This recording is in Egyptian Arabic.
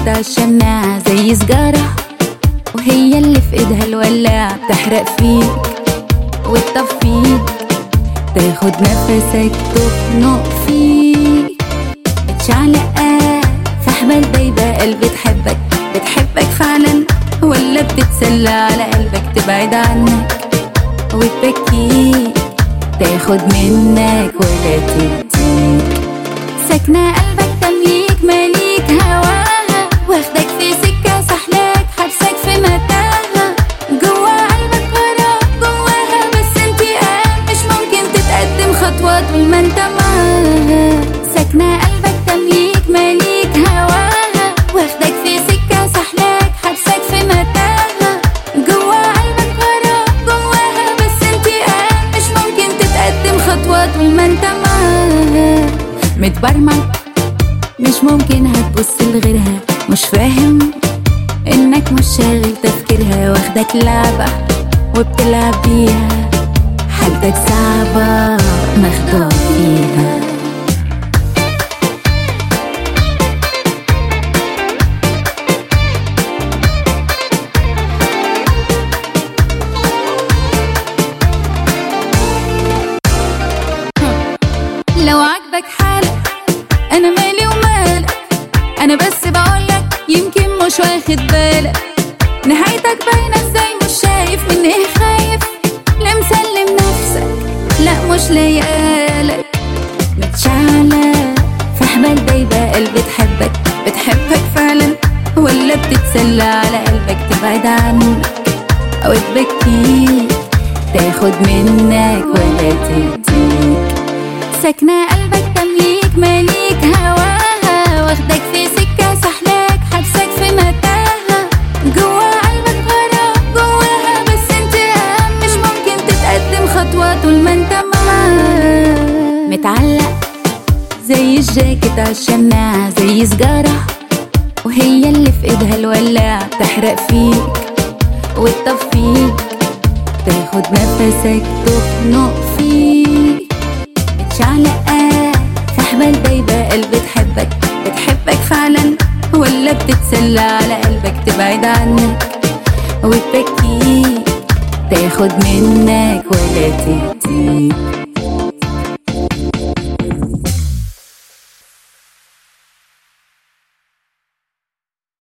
الجاكيت عالشماعة زي سجارة وهي اللي في ايدها الولاعة بتحرق فيك وتطفيك تاخد نفسك تخنق فيك متشعلقة في حبال بايبة قلبي تحبك بتحبك فعلا ولا بتتسلى على قلبك تبعد عنك وتبكيك تاخد منك ولا تديك ساكنة قلبك تمليك ماليك هواها واخدك في سكة سحلاك حبسك في متاهة جوا قلبك غرام جواها بس انتقام مش ممكن تتقدم خطوة طول ما انت معاها ساكنة قلبك تمليك ماليك هواها واخدك في سكة سحلاك حبسك في متاهة جوا قلبك غرام جواها بس انتقام مش ممكن تتقدم خطوة طول ما انت معاها متبرمج مش ممكن هتبص لغيرها مش فاهم انك مش شاغل تفكيرها واخدك لعبة وبتلعب بيها حالتك صعبة مخدوع فيها لو عجبك حالك انا مالي ومالك انا بس بقولك يمكن مش واخد بالك نهايتك باينه ازاي مش شايف من ايه خايف لا مسلم نفسك لا مش لايقالك متشعلة في حبال بايبة قلبي تحبك بتحبك فعلا ولا بتتسلى على قلبك تبعد عنك او تبكيك تاخد منك ولا تديك ساكنة قلبك تمليك ماليك هواها واخدك في سكة سحلاك حبسك في متاهة جوا قلبك غرام جواها بس انتقام مش ممكن تتقدم خطوة طول ما انت معاها متعلق زي الجاكيت عالشماعة زي سجارة وهي اللي في ايدها الولاعة بتحرق فيك وتطفيك تاخد نفسك تخنق فيك متشعلقة في حبال بايبة قلبي تحبك بتحبك فعلا ولا بتتسلى على قلبك تبعد عنك وتبكيك تاخد منك ولا تديك